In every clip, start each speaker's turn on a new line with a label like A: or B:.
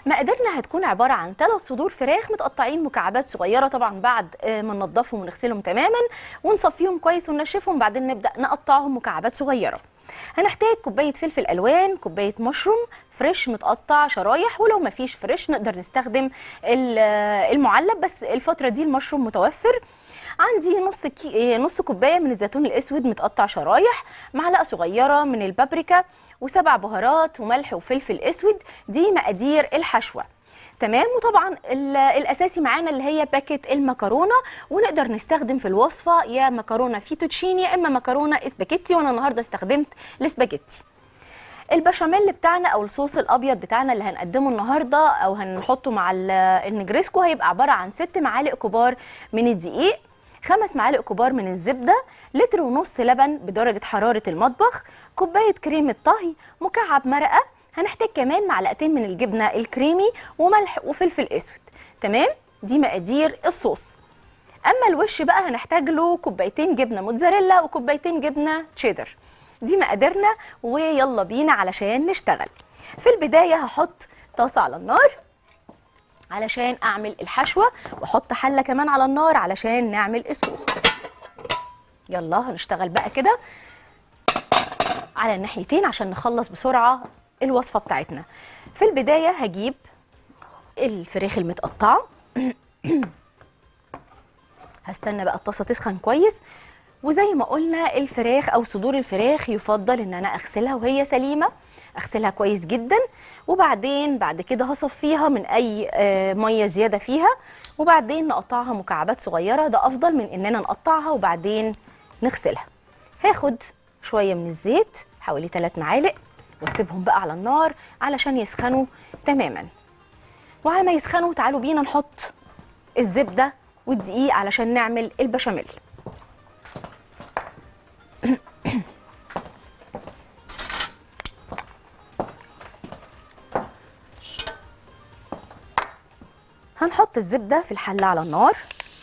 A: مقاديرنا هتكون عباره عن ثلاث صدور فراخ متقطعين مكعبات صغيره طبعا بعد آه، ما ننضفهم ونغسلهم تماما ونصفيهم كويس وننشفهم بعدين نبدا نقطعهم مكعبات صغيره هنحتاج كوبايه فلفل الوان كوبايه مشروم فريش متقطع شرايح ولو ما فيش فريش نقدر نستخدم ال- آه، المعلب بس الفتره دي المشروم متوفر عندي نص كي... نص كوبايه من الزيتون الاسود متقطع شرايح معلقه صغيره من البابريكا وسبع بهارات وملح وفلفل اسود دي مقادير الحشوه تمام وطبعا ال- الاساسي معانا اللي هي باكيت المكرونه ونقدر نستخدم في الوصفه يا مكرونه فيتوتشيني يا اما مكرونه اسباجيتي وانا النهارده استخدمت الاسباجيتي البشاميل بتاعنا او الصوص الابيض بتاعنا اللي هنقدمه النهارده او هنحطه مع ال- النجريسكو هيبقى عباره عن ست معالق كبار من الدقيق خمس معالق كبار من الزبده لتر ونص لبن بدرجه حراره المطبخ كوبايه كريمه طهي مكعب مرقه هنحتاج كمان معلقتين من الجبنه الكريمي وملح وفلفل اسود تمام دي مقادير الصوص اما الوش بقى هنحتاج له كوبايتين جبنه موتزاريلا وكوبايتين جبنه تشيدر دي مقاديرنا ويلا بينا علشان نشتغل في البدايه هحط طاسه على النار علشان اعمل الحشوه واحط حله كمان على النار علشان نعمل الصوص يلا هنشتغل بقى كده على الناحيتين عشان نخلص بسرعه الوصفه بتاعتنا في البدايه هجيب الفراخ المتقطعه هستنى بقى الطاسه تسخن كويس وزي ما قلنا الفراخ او صدور الفراخ يفضل ان انا اغسلها وهي سليمه اغسلها كويس جدا وبعدين بعد كده هصفيها من اي آه، ميه زياده فيها وبعدين نقطعها مكعبات صغيره ده افضل من اننا نقطعها وبعدين نغسلها هاخد شويه من الزيت حوالي 3 معالق واسيبهم بقى على النار علشان يسخنوا تماما وعلى ما يسخنوا تعالوا بينا نحط الزبده والدقيق علشان نعمل البشاميل هنحط الزبده في الحله على النار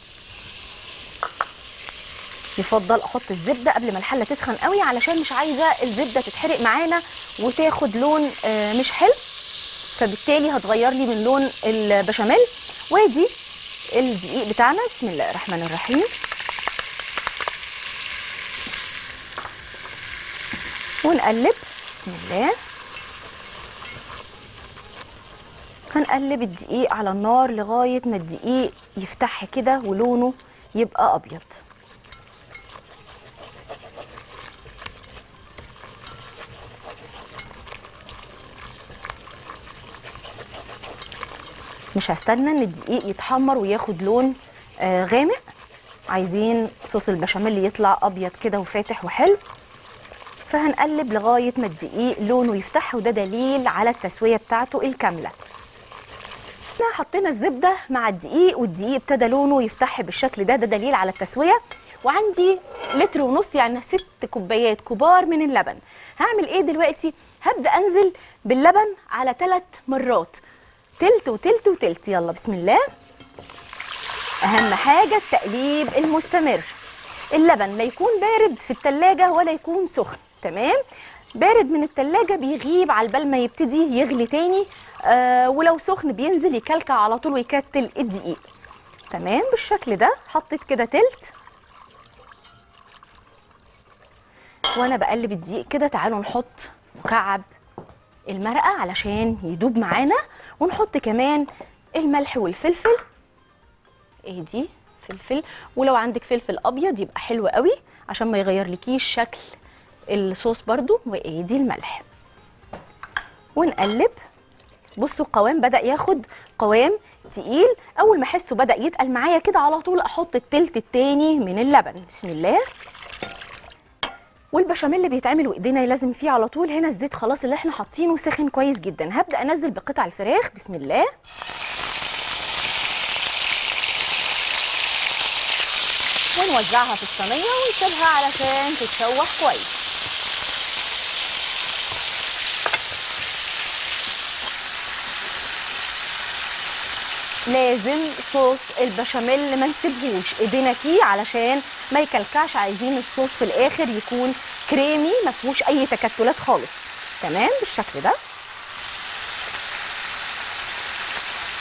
A: يفضل احط الزبده قبل ما الحله تسخن قوي علشان مش عايزه الزبده تتحرق معانا وتاخد لون آه، مش حلو فبالتالي هتغير لي من لون البشاميل وادي الدقيق بتاعنا بسم الله الرحمن الرحيم ونقلب بسم الله هنقلب الدقيق على النار لغايه ما الدقيق يفتح كده ولونه يبقى ابيض مش هستنى ان الدقيق يتحمر وياخد لون آه غامق عايزين صوص البشاميل يطلع ابيض كده وفاتح وحلو فهنقلب لغايه ما الدقيق لونه يفتح وده دليل على التسويه بتاعته الكامله احنا حطينا الزبده مع الدقيق والدقيق ابتدى لونه يفتح بالشكل ده ده دليل على التسويه وعندي لتر ونص يعني ست كوبايات كبار من اللبن هعمل ايه دلوقتي هبدا انزل باللبن على ثلاث مرات تلت وتلت وتلت يلا بسم الله اهم حاجه التقليب المستمر اللبن لا يكون بارد في التلاجة ولا يكون سخن تمام بارد من التلاجة بيغيب على بال ما يبتدي يغلي تاني آه ولو سخن بينزل يكلكع على طول ويكتل الدقيق تمام بالشكل ده حطيت كده تلت وانا بقلب الدقيق كده تعالوا نحط مكعب المرقه علشان يدوب معانا ونحط كمان الملح والفلفل ايه دي فلفل ولو عندك فلفل ابيض يبقى حلو قوي عشان ما يغيرلكيش شكل الصوص برضو وايه دي الملح ونقلب بصوا القوام بدا ياخد قوام تقيل اول ما احسه بدا يتقل معايا كده على طول احط التلت التاني من اللبن بسم الله والبشاميل اللي بيتعمل وايدينا لازم فيه على طول هنا الزيت خلاص اللي احنا حاطينه سخن كويس جدا هبدا انزل بقطع الفراخ بسم الله ونوزعها في الصينيه ونسيبها علشان تتشوح كويس لازم صوص البشاميل ما نسيبهوش ايدينا فيه علشان ما يكلكعش عايزين الصوص في الاخر يكون كريمي ما فيهوش اي تكتلات خالص تمام بالشكل ده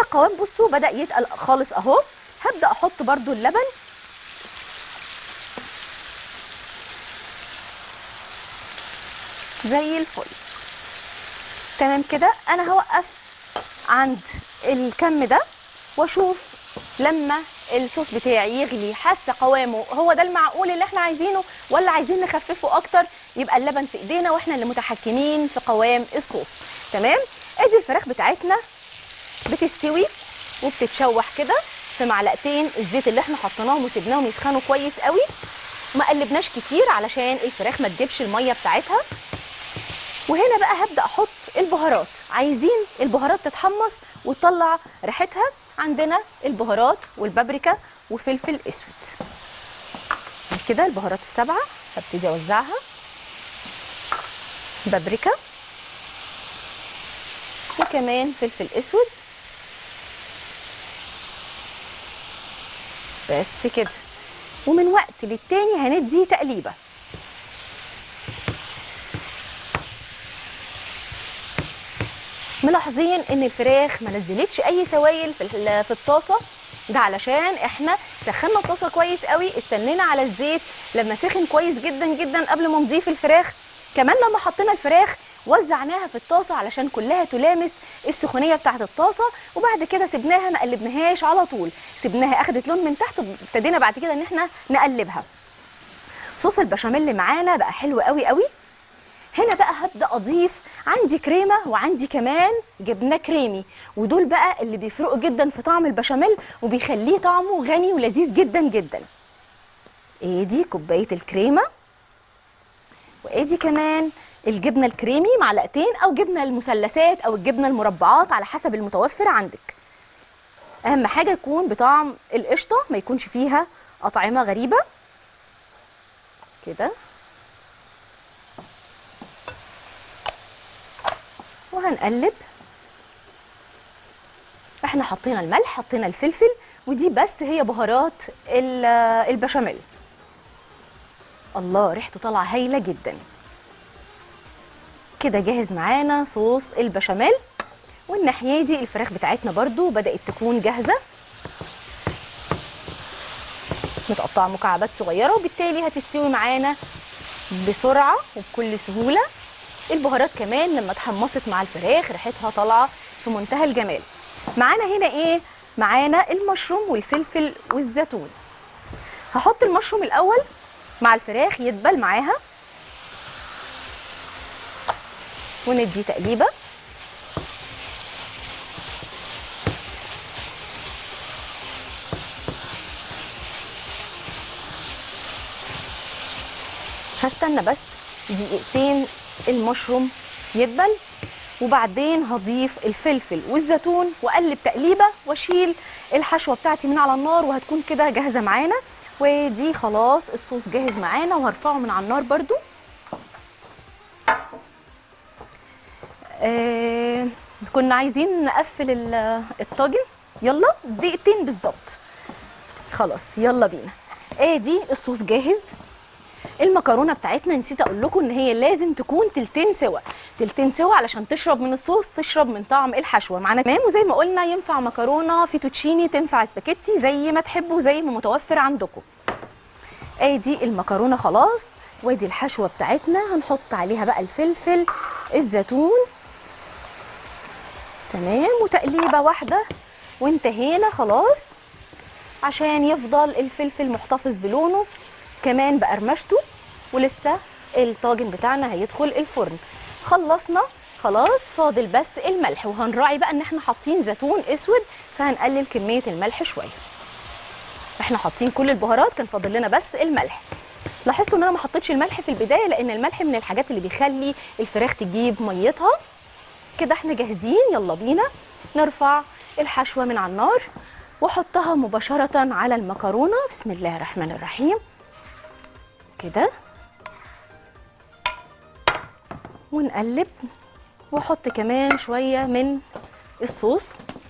A: القوام بصوا بدا يتقل خالص اهو هبدا احط برضو اللبن زي الفل تمام كده انا هوقف عند الكم ده واشوف لما الصوص بتاعي يغلي حاسه قوامه هو ده المعقول اللي احنا عايزينه ولا عايزين نخففه اكتر يبقى اللبن في ايدينا واحنا اللي متحكمين في قوام الصوص تمام ادي الفراخ بتاعتنا بتستوي وبتتشوح كده في معلقتين الزيت اللي احنا حطيناهم وسيبناهم يسخنوا كويس قوي ما قلبناش كتير علشان الفراخ ما تجيبش الميه بتاعتها وهنا بقى هبدا احط البهارات عايزين البهارات تتحمص وتطلع ريحتها عندنا البهارات والبابريكا وفلفل اسود دي كده البهارات السبعه هبتدي اوزعها بابريكا وكمان فلفل اسود بس كده ومن وقت للتاني هندي تقليبه ملاحظين ان الفراخ ما نزلتش اي سوائل في ال- في الطاسه ده علشان احنا سخنا الطاسه كويس قوي استنينا على الزيت لما سخن كويس جدا جدا قبل ما نضيف الفراخ كمان لما حطينا الفراخ وزعناها في الطاسه علشان كلها تلامس السخونيه بتاعه الطاسه وبعد كده سبناها ما قلبناهاش على طول سبناها اخدت لون من تحت وابتدينا بعد كده ان احنا نقلبها صوص البشاميل معانا بقى حلو قوي قوي هنا بقى هبدا اضيف عندي كريمه وعندي كمان جبنه كريمي ودول بقى اللي بيفرقوا جدا في طعم البشاميل وبيخليه طعمه غني ولذيذ جدا جدا ادي كوبايه الكريمه وادي كمان الجبنه الكريمي معلقتين او جبنه المثلثات او الجبنه المربعات على حسب المتوفر عندك اهم حاجه يكون بطعم القشطه ما يكونش فيها اطعمه غريبه كده وهنقلب احنا حطينا الملح حطينا الفلفل ودي بس هي بهارات ال- البشاميل الله ريحته طالعه هايله جدا كده جاهز معانا صوص البشاميل والناحيه دي الفراخ بتاعتنا برضو بدات تكون جاهزه متقطعه مكعبات صغيره وبالتالي هتستوي معانا بسرعه وبكل سهوله البهارات كمان لما اتحمصت مع الفراخ ريحتها طالعه في منتهى الجمال معانا هنا ايه معانا المشروم والفلفل والزيتون هحط المشروم الاول مع الفراخ يدبل معاها وندي تقليبه هستنى بس دقيقتين المشروم يدبل وبعدين هضيف الفلفل والزيتون واقلب تقليبه واشيل الحشوه بتاعتي من على النار وهتكون كده جاهزه معانا ودي خلاص الصوص جاهز معانا وهرفعه من على النار برضو آه كنا عايزين نقفل ال- الطاجن يلا دقيقتين بالظبط خلاص يلا بينا ادي الصوص جاهز المكرونه بتاعتنا نسيت اقول لكم ان هي لازم تكون تلتين سوا تلتين سوا علشان تشرب من الصوص تشرب من طعم الحشوه معانا تمام وزي ما قلنا ينفع مكرونه فيتوتشيني تنفع سباكيتي زي ما تحبوا زي ما متوفر عندكم ادي المكرونه خلاص وادي الحشوه بتاعتنا هنحط عليها بقى الفلفل الزيتون تمام وتقليبه واحده وانتهينا خلاص عشان يفضل الفلفل محتفظ بلونه كمان بقرمشته ولسه الطاجن بتاعنا هيدخل الفرن خلصنا خلاص فاضل بس الملح وهنراعي بقى ان احنا حاطين زيتون اسود فهنقلل كميه الملح شويه احنا حاطين كل البهارات كان فاضل لنا بس الملح لاحظتوا ان انا ما حطيتش الملح في البدايه لان الملح من الحاجات اللي بيخلي الفراخ تجيب ميتها كده احنا جاهزين يلا بينا نرفع الحشوه من على النار واحطها مباشره على المكرونه بسم الله الرحمن الرحيم كده ونقلب واحط كمان شويه من الصوص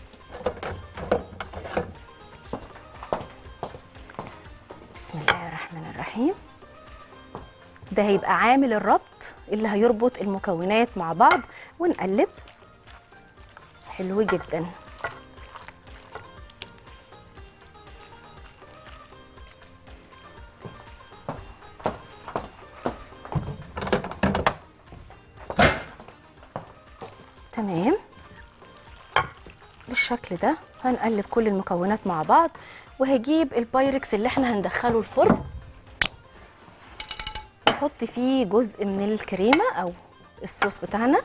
A: بسم الله الرحمن الرحيم ده هيبقى عامل الربط اللي هيربط المكونات مع بعض ونقلب حلو جدا بالشكل ده هنقلب كل المكونات مع بعض وهجيب البايركس اللي احنا هندخله الفرن نحط فيه جزء من الكريمه او الصوص بتاعنا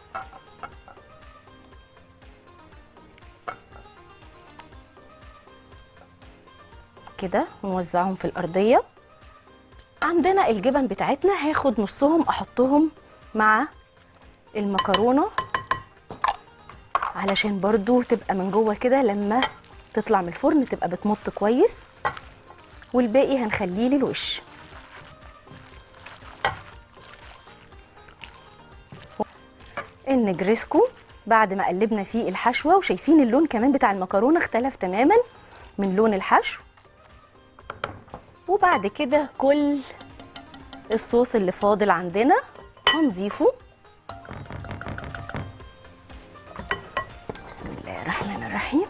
A: كده ونوزعهم في الارضيه عندنا الجبن بتاعتنا هاخد نصهم احطهم مع المكرونه علشان برضو تبقى من جوه كده لما تطلع من الفرن تبقى بتمط كويس والباقي هنخليه للوش النجريسكو بعد ما قلبنا فيه الحشوه وشايفين اللون كمان بتاع المكرونه اختلف تماما من لون الحشو وبعد كده كل الصوص اللي فاضل عندنا هنضيفه بسم الله الرحمن الرحيم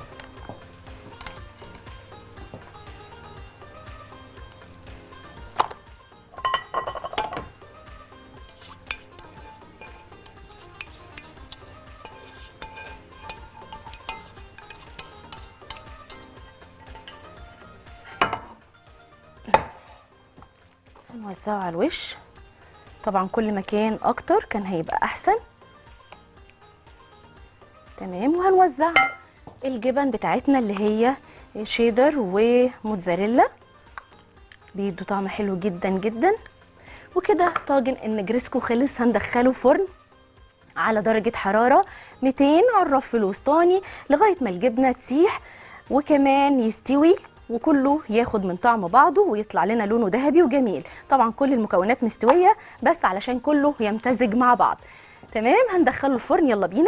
A: هنوزعه على الوش طبعا كل ما كان اكتر كان هيبقى احسن تمام وهنوزع الجبن بتاعتنا اللي هي شيدر وموتزاريلا بيدوا طعم حلو جدا جدا وكده طاجن النجرسكو خلص هندخله فرن على درجة حرارة 200 على الرف الوسطاني لغاية ما الجبنة تسيح وكمان يستوي وكله ياخد من طعم بعضه ويطلع لنا لونه ذهبي وجميل طبعا كل المكونات مستوية بس علشان كله يمتزج مع بعض تمام هندخله الفرن يلا بينا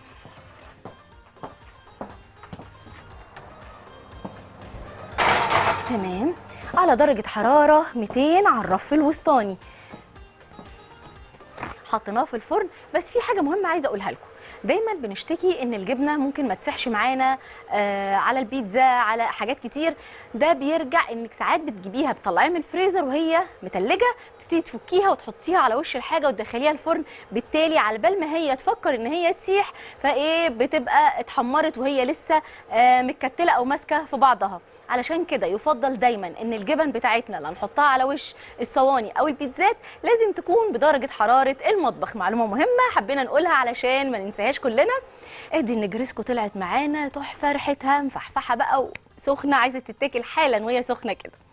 A: تمام على درجة حرارة 200 على الرف الوسطاني حطيناه في الفرن بس في حاجه مهمه عايزه اقولها لكم دايما بنشتكي ان الجبنه ممكن ما تسحش معانا آه على البيتزا على حاجات كتير ده بيرجع انك ساعات بتجيبيها بتطلعيها من الفريزر وهي متلجه تبتدي تفكيها وتحطيها على وش الحاجه وتدخليها الفرن بالتالي على بال ما هي تفكر ان هي تسيح فايه بتبقى اتحمرت وهي لسه آه متكتله او ماسكه في بعضها علشان كده يفضل دايما ان الجبن بتاعتنا اللي هنحطها على وش الصواني او البيتزات لازم تكون بدرجه حراره المطبخ معلومه مهمه حبينا نقولها علشان ما ننساهاش كلنا ادي النجريسكو طلعت معانا تحفه ريحتها مفحفحه بقى وسخنه عايزه تتاكل حالا وهي سخنه كده